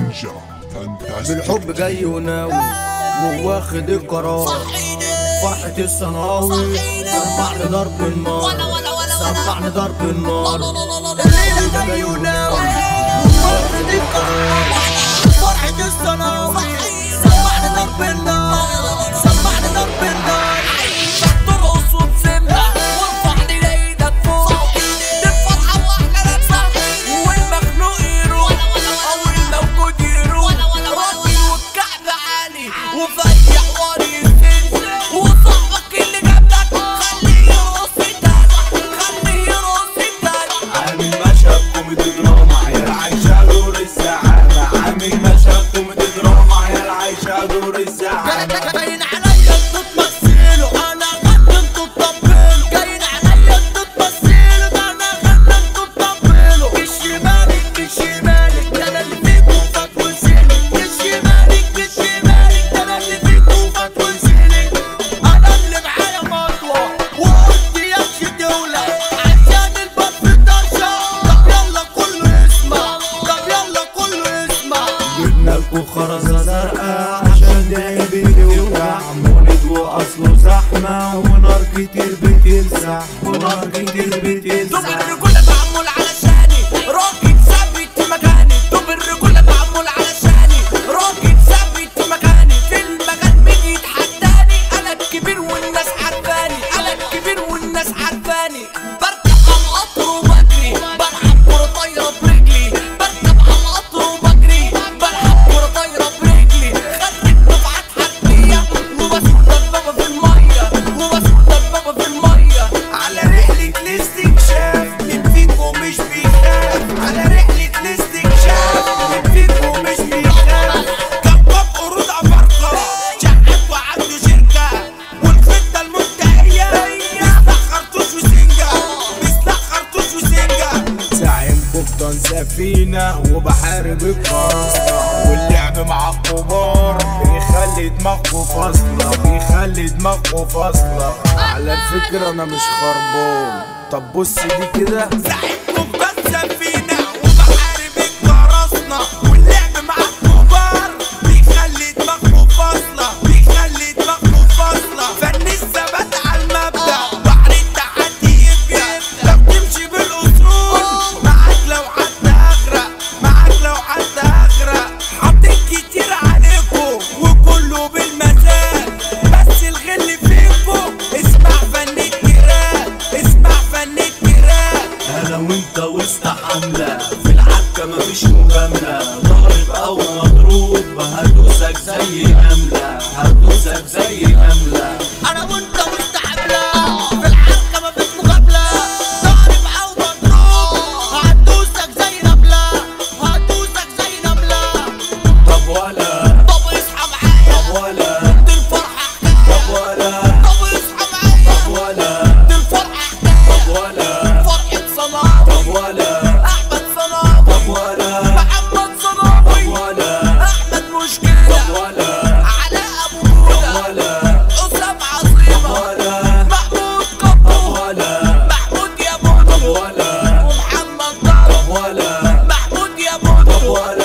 نينجا فانتاستيك بالحب جاي وناوي وواخد القرار فرحة الصناوي سمعني ضرب النار سمعني ضرب النار الليلة جاي وناوي وواخد القرار فرحة الصناوي سمعني ضرب النار سمعني ضرب النار ترقص وتسمع وارفع لي ايدك فوق دي الفرحة واحلى لمسة والمخلوق يروح او الموجود يروح راجل والكعب عالي وفي اي حوار ينزل وصاحبك اللي جنبك خليه يرقص تاني خليه يرقص تاني عامل مشهد كوميدي دراما عيال عايشة دور الزعامة عامل مشهد كوميدي دراما عيال عايشة دور الزعامة باين عليا انتوا تمثلوا انا غنى انتوا تطبلوا باين عليا انتوا تمثلوا ده انا غنى انتوا تطبلوا مش يمالك مش يمالك ده انا اللي فيكوا فات وسيلك مش يمالك مش يمالك ده انا اللي فيكوا فات وسيلك انا اللي معايا مطوة وقلت يمشي دولة عشان الباب في الدرشة طب يلا كله يسمع طب يلا كله يسمع جبنا لكم خرزة زرقاء عشان ده بيوجع مولد واصله زحمة ونار كتير بتلسع ونار كتير طب بتلسع الرجولة معمول علشاني راجل ثابت في مكاني طب الرجولة معمول علشاني راجل ثابت في مكاني في المكان مين يتحداني انا الكبير والناس عارفاني انا الكبير والناس عارفاني بركب على القطر وبجري بلعب كورة طايرة برجلي بركب على القطر وبجري بلعب كورة طايرة برجلي خدت دفعات حربية وبسوق دبابة في المية وبسوق دبابة في المية على رحلة الاستكشاف مين فيكم مش بيخاف على رحلة الاستكشاف مين فيكم مش بيخاف كباب قرود عفارقة شحات وعنده شركة والخطة المنتهية بيسلخ خرطوش وسنجة بيسلخ خرطوش وسنجة زعيم قبطان سفينة وبحارب القراصنة واللعب مع الكبار بيخلي دماغكوا فاصلة بيخلي دماغكوا فاصلة على الفكرة أنا مش خربان طب بص دي كده زعيم قبطان سفينة وبحارب القراصنة واللعب مع الكبار بيخلي دماغكوا فاصلة بيخلي دماغكوا فاصلة فن الثبات على المبدأ بحر التحدي يبدأ لو تمشي بالأصول معاك لو حتى أغرق معاك لو حتى أغرق حاطين كتير عليكم وكله بالمزاج بس الغل فيكم اسمع فن الكراب اسمع فن الكراب انا وانت وسط حملة في العكة مفيش مجاملة ضارب او مضروب هدوسك زي نملة هدوسك زي نملة انا وانت وانت حملة في الحركة مفيش مقابلة ضارب او مضروب هدوسك زي نملة هدوسك زي نملة طب ولا طب اصحى معايا طب ولا دي الفرحة حكاية طب ولا طب اصحى معايا طب ولا دي الفرحة حكاية طب ولا فرحة صناوي طب ولا احمد صناوي طب ولا محمد صناوي طب ولا احمد مشكلة طب ولا علاء ابو هدى ولا اسام عظيمة ولا محمود كبو ولا محمود يا بودو ولا ومحمد ضرب ولا محمود يا بودو ولا